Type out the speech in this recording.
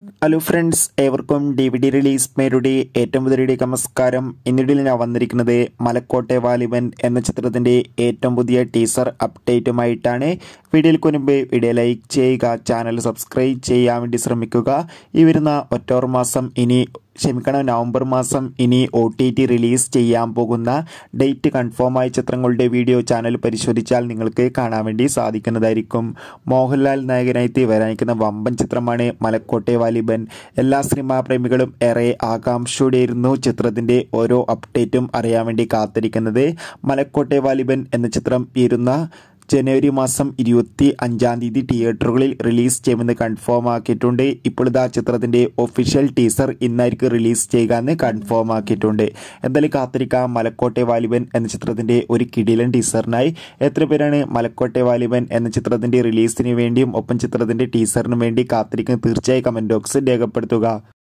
hello friends ഏവർക്കും D V D release മേരുടെ ഏറ്റവും പുതിയ നമസ്കാരം ഇന്നിടയിൽ ഞാൻ വന്നിരിക്കുന്നത് മലക്കോട്ടെ വാലിബൻ എന്ന ചിത്രത്തിൻ്റെ ഏറ്റവും പുതിയ ടീസർ അപ്ഡേറ്റുമായിട്ടാണ് വീഡിയോയ്ക്ക് മുൻപ് വീഡിയോ ലൈക്ക് ചെയ്യുക ചാനൽ സബ്സ്ക്രൈബ് ചെയ്യാൻ വേണ്ടി ശ്രമിക്കുക ഈ വരുന്ന ഒക്ടോബർ മാസം ഇനി ക്ഷമിക്കണം നവംബർ മാസം ഇനി ഒ ടി ടി റിലീസ് ചെയ്യാൻ പോകുന്ന ഡേറ്റ് കൺഫേം ആയ ചിത്രങ്ങളുടെ വീഡിയോ ചാനൽ പരിശോധിച്ചാൽ നിങ്ങൾക്ക് കാണാൻ വേണ്ടി സാധിക്കുന്നതായിരിക്കും മോഹൻലാൽ നായകനായി വരാനിരിക്കുന്ന വമ്പൻ ചിത്രമാണ് മലക്കോട്ടെ വാലിബൻ എല്ലാ സിനിമാ പ്രേമികളും ഏറെ ആകാംക്ഷയോടെയായിരുന്നു ചിത്രത്തിൻ്റെ ഓരോ അപ്ഡേറ്റും അറിയാൻ വേണ്ടി കാത്തിരിക്കുന്നത് മലക്കോട്ടെ വാലിബൻ എന്ന ചിത്രം ഇരുന്ന ജനുവരി മാസം ഇരുപത്തി അഞ്ചാം തീയതി തിയേറ്ററുകളിൽ റിലീസ് ചെയ്യുമെന്ന് കൺഫേം ആക്കിയിട്ടുണ്ട് ഇപ്പോൾ ഇതാ ചിത്രത്തിന്റെ ഒഫീഷ്യൽ ടീസർ ഇന്നായിരിക്കും റിലീസ് ചെയ്യുക എന്ന് കൺഫേം ആക്കിയിട്ടുണ്ട് എന്തായാലും കാത്തിരിക്കാം മലക്കോട്ടെ വാലിബൻ എന്ന ചിത്രത്തിന്റെ ഒരു കിടിലൻ ടീസറിനായി എത്ര പേരാണ് മലക്കോട്ടെ വാലിബൻ എന്ന ചിത്രത്തിന്റെ റിലീസിന് വേണ്ടിയും ഒപ്പം ചിത്രത്തിന്റെ ടീസറിന് വേണ്ടി കാത്തിരിക്കുന്നത് തീർച്ചയായും കമന്റ് ബോക്സിൽ രേഖപ്പെടുത്തുക